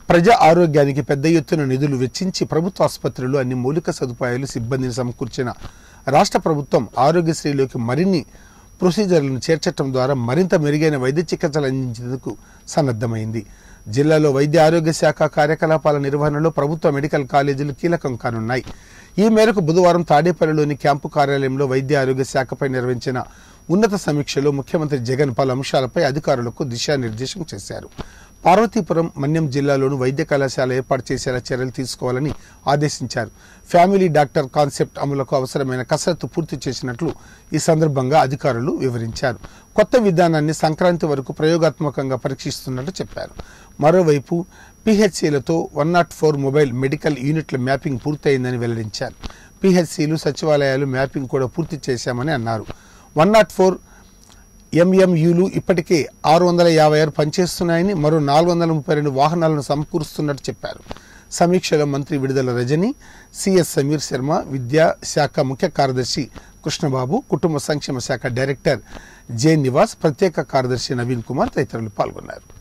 ప్రజా ఆరోగ్యానికి పెద్ద ఎత్తున నిధులు వెచ్చించి ప్రభుత్వ ఆసుపత్రులు అన్ని మౌలిక సదుపాయాలు సిబ్బందిని సమకూర్చిన రాష్ట్ర ప్రభుత్వం ఆరోగ్యశ్రీలోకి మరిన్ని ప్రొసీజర్లను చేర్చడం ద్వారా మరింత మెరుగైన వైద్య చికిత్సలు అందించేందుకు సన్నద్ధమైంది జిల్లాలో వైద్య ఆరోగ్య శాఖ కార్యకలాపాల నిర్వహణలో ప్రభుత్వ మెడికల్ కాలేజీలు కీలకం కానున్నాయి ఈ మేరకు బుధవారం తాడేపల్లిలోని క్యాంపు కార్యాలయంలో వైద్య ఆరోగ్య శాఖపై నిర్వహించిన ఉన్నత సమీక్షలో ముఖ్యమంత్రి జగన్ పలు అంశాలపై అధికారులకు దిశానిర్దేశం చేశారు పార్వతీపురం మన్యం జిల్లాలోను వైద్య కళాశాల ఏర్పాటు చేసేలా చర్యలు తీసుకోవాలని ఆదేశించారు ఫ్యామిలీ డాక్టర్ కాన్సెప్ట్ అమలుకు అవసరమైన కసరత్తు పూర్తి చేసినట్లు ఈ సందర్భంగా అధికారులు వివరించారు కొత్త విధానాన్ని సంక్రాంతి వరకు ప్రయోగాత్మకంగా పరీక్షిస్తున్నట్టు చెప్పారు మరోవైపు పిహెచ్సిలతో one not four mobile medical యూనిట్ల మ్యాపింగ్ పూర్తయిందని వెల్లడించారు పిహెచ్సిలు సచివాలయాలు మ్యాపింగ్ కూడా పూర్తి చేశామని అన్నారు వన్ నాట్ ఫోర్ ఎంఎంయూలు ఇప్పటికే ఆరు వందల యాభై ఆరు పనిచేస్తున్నాయని మరో నాలుగు వందల ముప్పై రెండు వాహనాలను సమకూరుస్తున్నట్టు చెప్పారు సమీక్షలో మంత్రి విడుదల రజని సిఎస్ సమీర్ శర్మ విద్యా శాఖ ముఖ్య కార్యదర్శి కృష్ణబాబు కుటుంబ సంక్షేమ శాఖ డైరెక్టర్ జె నివాస్ ప్రత్యేక కార్యదర్శి నవీన్ కుమార్ తదితరులు పాల్గొన్నారు